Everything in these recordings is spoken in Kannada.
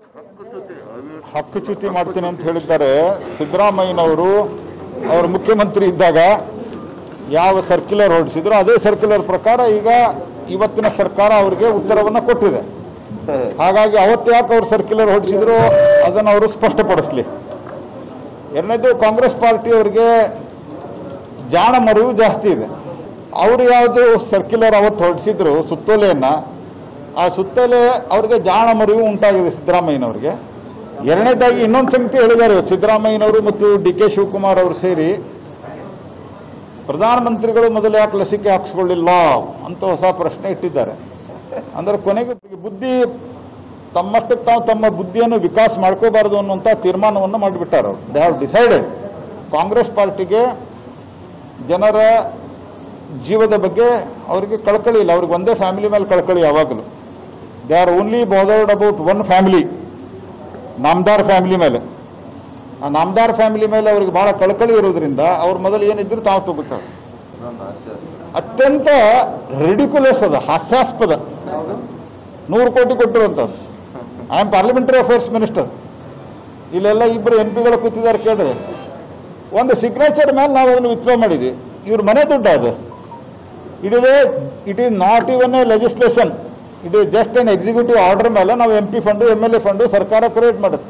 ಹಕ್ಕುಚ್ಯುತಿ ಮಾಡ್ತೀನಿ ಅಂತ ಹೇಳಿದ್ದಾರೆ ಸಿದ್ದರಾಮಯ್ಯನವರು ಅವರು ಮುಖ್ಯಮಂತ್ರಿ ಇದ್ದಾಗ ಯಾವ ಸರ್ಕ್ಯುಲರ್ ಹೊರಡಿಸಿದ್ರು ಅದೇ ಸರ್ಕ್ಯುಲರ್ ಪ್ರಕಾರ ಈಗ ಇವತ್ತಿನ ಸರ್ಕಾರ ಅವರಿಗೆ ಉತ್ತರವನ್ನು ಕೊಟ್ಟಿದೆ ಹಾಗಾಗಿ ಅವತ್ತು ಯಾಕೆ ಅವ್ರು ಸರ್ಕ್ಯುಲರ್ ಹೊರಡಿಸಿದ್ರು ಅದನ್ನು ಅವರು ಸ್ಪಷ್ಟಪಡಿಸ್ಲಿ ಎರಡನೇದು ಕಾಂಗ್ರೆಸ್ ಪಾರ್ಟಿಯವರಿಗೆ ಜಾಣ ಮರಿವು ಜಾಸ್ತಿ ಇದೆ ಅವರು ಯಾವುದು ಸರ್ಕ್ಯುಲರ್ ಅವತ್ತು ಹೊರಡಿಸಿದ್ರು ಸುತ್ತೋಲೆಯನ್ನು ಆ ಸುತ್ತೋಲೆ ಅವರಿಗೆ ಜಾಣ ಮರಿವು ಉಂಟಾಗಿದೆ ಸಿದ್ದರಾಮಯ್ಯನವರಿಗೆ ಎರಡನೇದಾಗಿ ಇನ್ನೊಂದು ಸಂಗತಿ ಹೇಳಿದ್ದಾರೆ ಇವತ್ತು ಸಿದ್ದರಾಮಯ್ಯನವರು ಮತ್ತು ಡಿ ಕೆ ಶಿವಕುಮಾರ್ ಅವರು ಸೇರಿ ಪ್ರಧಾನಮಂತ್ರಿಗಳು ಮೊದಲು ಯಾಕೆ ಲಸಿಕೆ ಹಾಕ್ಸ್ಕೊಳ್ಳಿಲ್ಲ ಅಂತ ಹೊಸ ಪ್ರಶ್ನೆ ಇಟ್ಟಿದ್ದಾರೆ ಅಂದ್ರೆ ಕೊನೆಗೆ ಬುದ್ಧಿ ತಮ್ಮಷ್ಟಕ್ಕೆ ತಾವು ತಮ್ಮ ಬುದ್ಧಿಯನ್ನು ವಿಕಾಸ ಮಾಡ್ಕೋಬಾರದು ಅನ್ನುವಂಥ ತೀರ್ಮಾನವನ್ನು ಮಾಡಿಬಿಟ್ಟಾರೆ ಅವರು ದೇ ಹ್ಯಾವ್ ಡಿಸೈಡೆಡ್ ಕಾಂಗ್ರೆಸ್ ಪಾರ್ಟಿಗೆ ಜನರ ಜೀವದ ಬಗ್ಗೆ ಅವರಿಗೆ ಕಳಕಳಿ ಇಲ್ಲ ಅವ್ರಿಗೆ ಒಂದೇ ಫ್ಯಾಮಿಲಿ ಮೇಲೆ ಕಳಕಳಿ ಯಾವಾಗಲೂ they are only bothered about one family ನಾಮದಾರ್ ಫ್ಯಾಮಿಲಿ ಮೇಲೆ ಆ ನಾಮದಾರ್ ಫ್ಯಾಮಿಲಿ ಮೇಲೆ ಅವ್ರಿಗೆ ಬಹಳ ಕಳಕಳಿ ಇರೋದ್ರಿಂದ ಅವ್ರ ಮೊದಲು ಏನಿದ್ರು ತಾವು ತಗೋತಾರೆ ಅತ್ಯಂತ ರಿಡಿಕ್ಯುಲಸ್ ಅದ ಹಾಸ್ಯಾಸ್ಪದ ನೂರು ಕೋಟಿ ಕೊಟ್ಟಿರುವಂಥದ್ದು I am parliamentary affairs minister ಇಲ್ಲೆಲ್ಲ ಇಬ್ಬರು ಎಂ ಪಿಗಳು ಕೂತಿದ್ದಾರೆ ಕೇಳಿದ್ರೆ ಒಂದು ಸಿಗ್ನೇಚರ್ ಮೇಲೆ ನಾವು ಅದನ್ನು ವಿತ್ಡ್ರಾ ಮಾಡಿದ್ವಿ ಇವ್ರ ಮನೆ ದುಡ್ಡು ಅದು it is it is not even a legislation it is just an executive order ಮೇಲೆ ನಾವು M P fund M L A fund ಸರ್ಕಾರ ಕ್ರಿಯೇಟ್ ಮಾಡುತ್ತೆ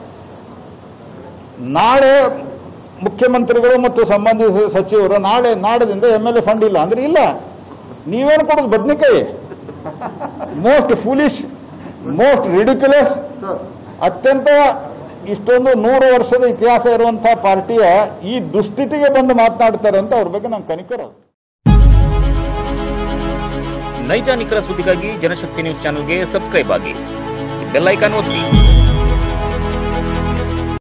ನಾಳೆ ಮುಖ್ಯಮಂತ್ರಿಗಳು ಮತ್ತು ಸಂಬಂಧಿಸಿದ ಸಚಿವರು ನಾಳೆ ನಾಡದಿಂದ ಎಮ್ ಎಲ್ ಎ ಫಂಡ್ ಇಲ್ಲ ಅಂದ್ರೆ ಇಲ್ಲ ನೀವೇನು ಕೊಡೋದು ಬದ್ನಿಕಾಯಿ ಮೋಸ್ಟ್ ಫೂಲಿಶ್ ಮೋಸ್ಟ್ ರಿಡಿಕ್ಯುಲಸ್ ಅತ್ಯಂತ ಇಷ್ಟೊಂದು ನೂರು ವರ್ಷದ ಇತಿಹಾಸ ಇರುವಂತಹ ಪಾರ್ಟಿಯ ಈ ದುಸ್ಥಿತಿಗೆ ಬಂದು ಮಾತನಾಡ್ತಾರೆ ಅಂತ ಅವ್ರ ಬಗ್ಗೆ ನಂಗೆ ಕನಿಕರ ನೈಜ ನಿಖರ ಸುದ್ದಿಗಾಗಿ ಜನಶಕ್ತಿ ನ್ಯೂಸ್ ಚಾನೆಲ್ಗೆ ಸಬ್ಸ್ಕ್ರೈಬ್ ಆಗಿ ಬೆಲ್ ಐಕಾನ್ ಒತ್ತಿ